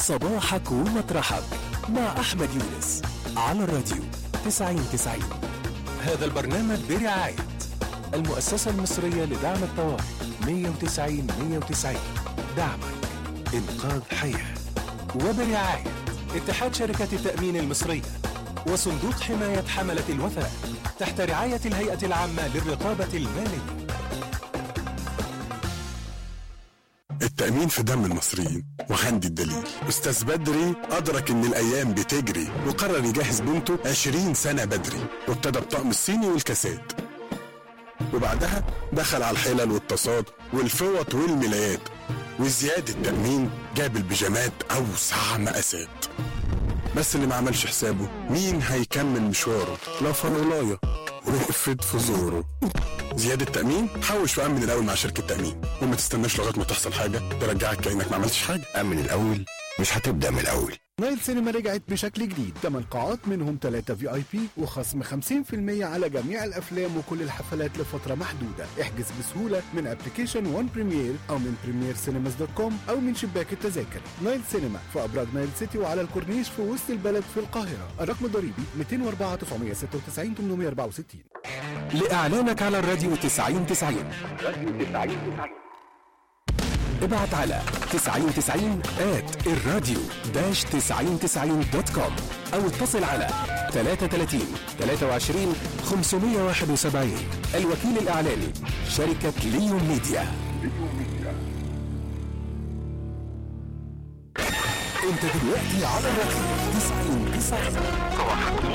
صباحك ومطرحك مع أحمد يونس على الراديو 90 90 هذا البرنامج برعاية المؤسسة المصرية لدعم الطوارئ 190 190 دعمك إنقاذ حياة وبرعاية اتحاد شركات التأمين المصرية وصندوق حماية حملة الوثائق تحت رعاية الهيئة العامة للرقابة المالية التأمين في دم المصريين وعندي الدليل أستاذ بدري أدرك إن الأيام بتجري وقرر يجهز بنته 20 سنة بدري وابتدى بطقم الصيني والكاسات وبعدها دخل على الحلل والطاسات والفوط والملايات وزيادة تأمين جاب البيجامات أوسع مقاسات بس اللي ما عملش حسابه مين هيكمل مشواره لا فرلاية وقفت في زوره زيادة تأمين حوش في أمن الأول مع شركة تأمين وما تستناش لغاية ما تحصل حاجة ترجعك كأنك ما عملتش حاجة أمن الأول مش هتبدأ من الأول نايل سينما رجعت بشكل جديد 8 قاعات منهم 3 في اي بي وخصم 50% على جميع الافلام وكل الحفلات لفتره محدوده احجز بسهوله من ابلكيشن وان بريمير او من بريمير سينماز دوت كوم او من شباك التذاكر نايل سينما في ابراج نايل سيتي وعلى الكورنيش في وسط البلد في القاهره الرقم الضريبي 204 996 864 لإعلانك على الراديو 90 90 ابعت على 9090 at الراديو داش 9090 دوت كوم أو اتصل على 33 23 571 الوكيل الإعلاني شركة ليون ميديا انت دلوقتي على الراديو 90 90